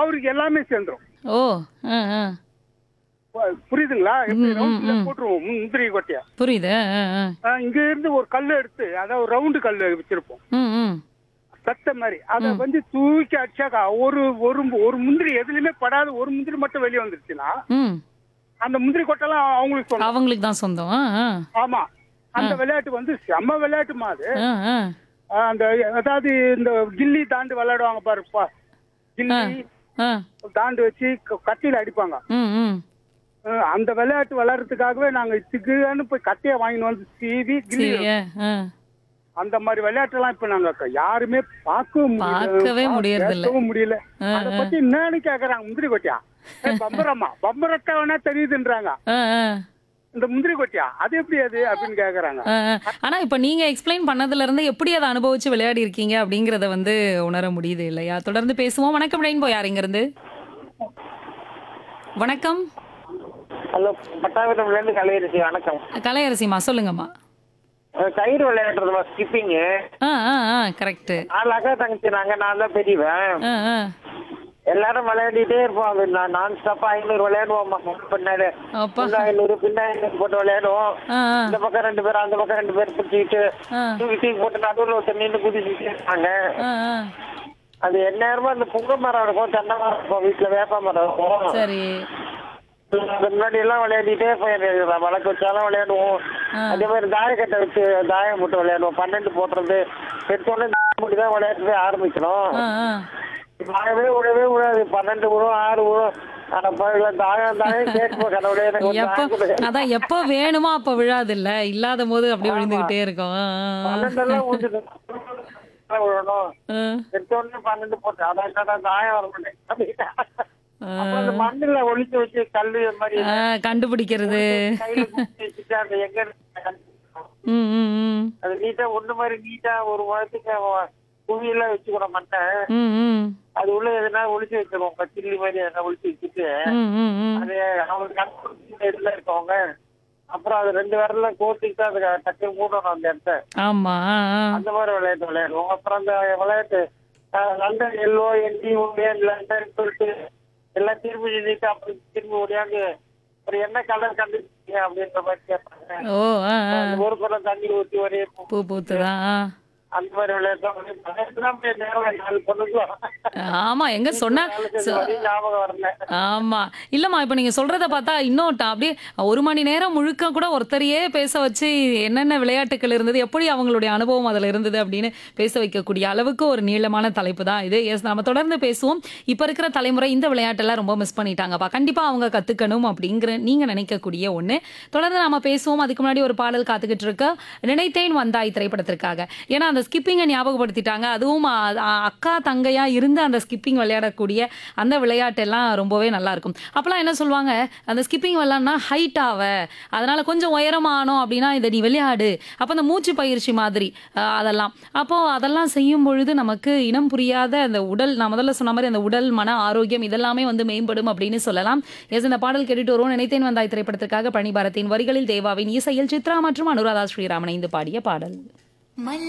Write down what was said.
அவருக்கு எல்லாமே சேர்ந்துரும் ஓ ஆ ஆ பு- புரியுதுங்களா எப்படி ம், ம், ரவுண்ட்ல ம். போட்டுருவோம் முன் முந்திரி கொட்டையா புரியுது ஆ ஆ ஆஹ் இங்க இருந்து ஒரு கல் எடுத்து அதாவது ரவுண்டு கல் வச்சிருப்போம் ம் ம் சத்த மாதிரி அத வந்து தூக்கி அடிச்சாக்கா ஒரு ஒரு ஒரு முந்திரி எதுலயுமே படாத ஒரு முந்திரி மட்டும் வெளியே வந்துருச்சுன்னா ம் அந்த முந்திரி கொட்டைலாம் அவங்களுக்கு சொந்தம் அவங்களுக்கு தான் சொந்தம் ஆ ஆ ஆமா அந்த விளையாட்டு வந்து செம்ம விளையாட்டுமா அது ஆ ஆ ஆஹ் அந்த அதாவது இந்த கில்லி தாண்டு விளையாடுவாங்க பாருப்பா கில்லி ஆ தாண்டு வச்சு க- கட்டியில அடிப்பாங்க ம் ம் ஆஹ் அந்த விளையாட்டு விளையாடுறதுக்காகவே நாங்க இதுக்குன்னு போய் கட்டையை வாங்கிட்டு வந்து சீவி கில்லி சரி ஆ ஆ அந்த மாதிரி விளையாட்டெல்லாம் இப்ப நாங்க க- யாருமே பார்க்கவும் முடியல பார்க்கவே பா- முடியறதில்ல. பேசவும் முடியல ஆ, அத பத்தி என்னன்னு கேக்குறாங்க முந்திரி கொட்டியா ஏய், பம்பரம்மா பம்பரத்தை வேணா தெரியுதுன்றாங்க ஆ ஆ இந்த முந்திரி கொட்டியா அது எப்படி அது அப்படின்னு கேக்குறாங்க ஆ, ஆ. ஆனா இப்ப நீங்க எக்ஸ்பிளைன் பண்ணதுல இருந்து எப்படி அதை அனுபவிச்சு விளையாடி இருக்கீங்க அப்படிங்கறத வந்து உணர முடியுது இல்லையா தொடர்ந்து பேசுவோம் வணக்கம் ரெயின்போ யார் இங்க இருந்து வணக்கம் ஹலோ பட்டாபிரம்ல இருந்து கலையரசி வணக்கம் கலையரசிமா சொல்லுங்கம்மா அஹ் கயிறு விளையாடுறதுமா ஸ்கிப்பிங்கு ஆ ஆ ஆ கரெக்ட் நாலு அக்கா தங்கச்சி நாங்க நான் தான் பெரியவன் ஆ ஆ எல்லாரும் விளையாடிட்டே இருப்போம் அது நான் நான் ஸ்டாப்பா ஐநூறு விளையாடுவோம் பின்னாடி அப்பா பின்ன ஐநூறு பின்ன ஐநூறு போட்டு விளையாடுவோம் ஆ ஆ இந்த பக்கம் ரெண்டு பேரும் அந்த பக்கம் ரெண்டு பேரும் பிடிச்சிக்கிட்டு ஆ. தூக்கி தூக்கி போட்டு நடுவில் ஒருத்தர் நின்று குதிச்சுட்டு இருப்பாங்க ஆ ஆ அது எந்நேரமும் அந்த புங்க மரம் இருக்கும் தென்னை மரம் இருக்கும் வீட்டுல வேப்ப மரம் இருக்கும் சரி அது முன்னாடி எல்லாம் விளையாடிட்டே போயிருக்கோம் வழக்கு வச்சாலும் விளையாடுவோம் ஆ. அதே மாதிரி தாயக்கட்டை வச்சு தாயம் போட்டு விளையாடுவோம் பன்னெண்டு போட்டுறது எடுத்தோடனே முடி தான் விளையாட்டுவே ஆரம்பிக்கணும் ஆ ஆ தாயமே விடவே விடாது பன்னெண்டு விழும் ஆறு விழும் ஆனா பகல தாயம் தாயம் கேட்போம் கடவுளே எனக்கு ஒரு எப்போ தாயம் கொடு. அதான் எப்போ வேணுமோ அப்ப விழாது இல்ல இல்லாத போது அப்படியே விழுந்துகிட்டே இருக்கும் ஆ, ஆ, பன்னெண்டெல்லாம் விழுந்துட்டு விழணும் ஆ. எடுத்தோடனே பன்னெண்டு போட்டு அதான் கடை தாயம் வர மாட்டேன் ஆ. அப்புறம் அந்த மண்ணுல ஒளிச்சு வச்சு கல்லு இந்த மாதிரி ஆ, கண்டுபிடிக்கிறது கையில குத்தி வச்சுட்டு அந்த எங்க இருக்கு ம் ம் ம் அது நீட்டா ஒண்ணு மாதிரி நீட்டா ஒரு முழத்துக்கு குவியெல்லாம் வச்சுக்கிறோம் மட்டை ம் ம் அது உள்ள எதுனா ஒளிச்சு வச்சிருவோம் சில்லி மாதிரி எதனா ஒளிச்சு வச்சுட்டு ம் ம் ம் அது அவங்க கண்டுபிடிச்ச இடத்துல இருக்கவங்க அப்புறம் அது ரெண்டு விரல்ல கோர்த்துக்கிட்டு அது டக்கு மூடணும் அந்த இடத்த ஆமா ஆ, ஆ. அந்த மாதிரி விளையாட்டு விளையாடுவோம் அப்புறம் அந்த விளையாட்டு அஹ், லண்டன் எல்லோ என்டி உண்டியன் லண்டன் சொல்லிட்டு எல்லாம் திரும்பி நின்றுட்டு அப்புறம் திரும்பி ஓடியாந்து ஒரு என்ன கலர் கண்டுபிடிச்சீங்க அப்படின்ற மாதிரி கேட்பாங்க ஓ ஆ ஆ. அது ஒரு குடம் தண்ணி ஊற்றி ஒரே பூ பூத்துதான் ஆ. அந்த மாதிரி விளையாட்டு நேரம் நாலு பொண்ணுக்கும் ஆமா எங்க சொன்னா சொ- ஞாபகம் வரல ஆமா இல்லம்மா இப்ப நீங்க சொல்றத பார்த்தா இன்னும் ட- அப்படியே ஒரு மணி நேரம் முழுக்க கூட ஒருத்தரையே பேச வச்சு என்னென்ன விளையாட்டுகள் இருந்தது எப்படி அவங்களுடைய அனுபவம் அதுல இருந்தது அப்படின்னு பேச வைக்கக்கூடிய அளவுக்கு ஒரு நீளமான தலைப்பு தான் இது எஸ் நம்ம தொடர்ந்து பேசுவோம் இப்ப இருக்கிற தலைமுறை இந்த விளையாட்டெல்லாம் ரொம்ப மிஸ் பண்ணிட்டாங்கப்பா கண்டிப்பா அவங்க கத்துக்கணும் அப்படிங்கிற நீங்க நினைக்கக்கூடிய ஒண்ணு தொடர்ந்து நாம பேசுவோம் அதுக்கு முன்னாடி ஒரு பாடல் காத்துக்கிட்டு இருக்க நினைத்தேன் வந்தாய் திரைப்படத்திற்காக ஏன்னா அந்த ஸ்கிப்பிங்கை ஞாபகப்படுத்திட்டாங்க அதுவும் அ, அ, அக்கா தங்கையா இருந்து அந்த ஸ்கிப்பிங் விளையாடக்கூடிய அந்த விளையாட்டெல்லாம் ரொம்பவே நல்லா இருக்கும் அப்பெல்லாம் என்ன சொல்லுவாங்க அந்த ஸ்கிப்பிங் விளையாடினா ஹைட் ஆவ அதனால கொஞ்சம் உயரமானோம் அப்படின்னா இதை நீ விளையாடு அப்போ அந்த மூச்சு பயிற்சி மாதிரி அ, அதெல்லாம் அப்போ அதெல்லாம் செய்யும் பொழுது நமக்கு இனம் புரியாத அந்த உடல் நான் முதல்ல சொன்ன மாதிரி அந்த உடல் மன ஆரோக்கியம் இதெல்லாமே வந்து மேம்படும் அப்படின்னு சொல்லலாம் எஸ் இந்த பாடல் கேட்டுட்டு வருவோம் நினைத்தேன் வந்தாய் திரைப்படத்திற்காக பணி பாரதியின் வரிகளில் தேவாவின் இசையில் சித்ரா மற்றும் அனுராதா ஸ்ரீராமன் இணைந்து பாடிய பாடல் மல்ல